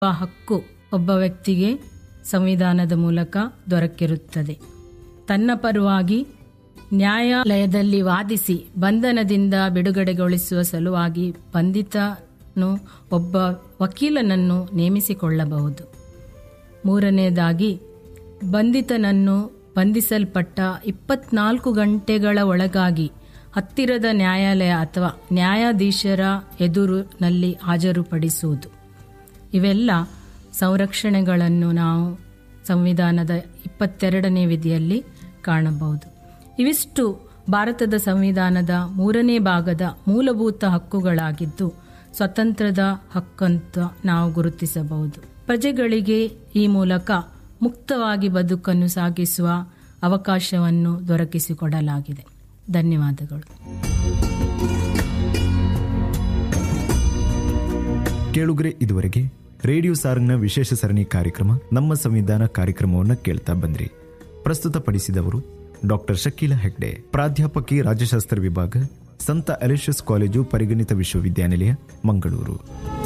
ಹಕ್ಕು ಒಬ್ಬ ವ್ಯಕ್ತಿಗೆ ಸಂವಿಧಾನದ ಮೂಲಕ ದೊರಕಿರುತ್ತದೆ ತನ್ನ ಪರವಾಗಿ ನ್ಯಾಯಾಲಯದಲ್ಲಿ ವಾದಿಸಿ ಬಂಧನದಿಂದ ಬಿಡುಗಡೆಗೊಳಿಸುವ ಸಲುವಾಗಿ ಬಂಧಿತನು ಒಬ್ಬ ವಕೀಲನನ್ನು ನೇಮಿಸಿಕೊಳ್ಳಬಹುದು ಮೂರನೆಯದಾಗಿ ಬಂಧಿತನನ್ನು ಬಂಧಿಸಲ್ಪಟ್ಟ ಇಪ್ಪತ್ನಾಲ್ಕು ಗಂಟೆಗಳ ಒಳಗಾಗಿ ಹತ್ತಿರದ ನ್ಯಾಯಾಲಯ ಅಥವಾ ನ್ಯಾಯಾಧೀಶರ ಎದುರಿನಲ್ಲಿ ಹಾಜರುಪಡಿಸುವುದು ಇವೆಲ್ಲ ಸಂರಕ್ಷಣೆಗಳನ್ನು ನಾವು ಸಂವಿಧಾನದ ಇಪ್ಪತ್ತೆರಡನೇ ವಿಧಿಯಲ್ಲಿ ಕಾಣಬಹುದು ಇವಿಷ್ಟು ಭಾರತದ ಸಂವಿಧಾನದ ಮೂರನೇ ಭಾಗದ ಮೂಲಭೂತ ಹಕ್ಕುಗಳಾಗಿದ್ದು ಸ್ವತಂತ್ರದ ಹಕ್ಕಂತ ನಾವು ಗುರುತಿಸಬಹುದು ಪ್ರಜೆಗಳಿಗೆ ಈ ಮೂಲಕ ಮುಕ್ತವಾಗಿ ಬದುಕನ್ನು ಸಾಗಿಸುವ ಅವಕಾಶವನ್ನು ದೊರಕಿಸಿಕೊಡಲಾಗಿದೆ ಧನ್ಯವಾದಗಳು ಕೇಳುಗರೆ ಇದುವರೆಗೆ ರೇಡಿಯೋ ಸಾರಂಗ್ನ ವಿಶೇಷ ಸರಣಿ ಕಾರ್ಯಕ್ರಮ ನಮ್ಮ ಸಂವಿಧಾನ ಕಾರ್ಯಕ್ರಮವನ್ನು ಕೇಳ್ತಾ ಬಂದ್ರಿ ಪ್ರಸ್ತುತಪಡಿಸಿದವರು ಡಾಕ್ಟರ್ ಶಕೀಲ ಹೆಗ್ಡೆ ಪ್ರಾಧ್ಯಾಪಕಿ ರಾಜ್ಯಶಾಸ್ತ್ರ ವಿಭಾಗ ಸಂತ ಅಲೆಷಿಯಸ್ ಕಾಲೇಜು ಪರಿಗಣಿತ ವಿಶ್ವವಿದ್ಯಾನಿಲಯ ಮಂಗಳೂರು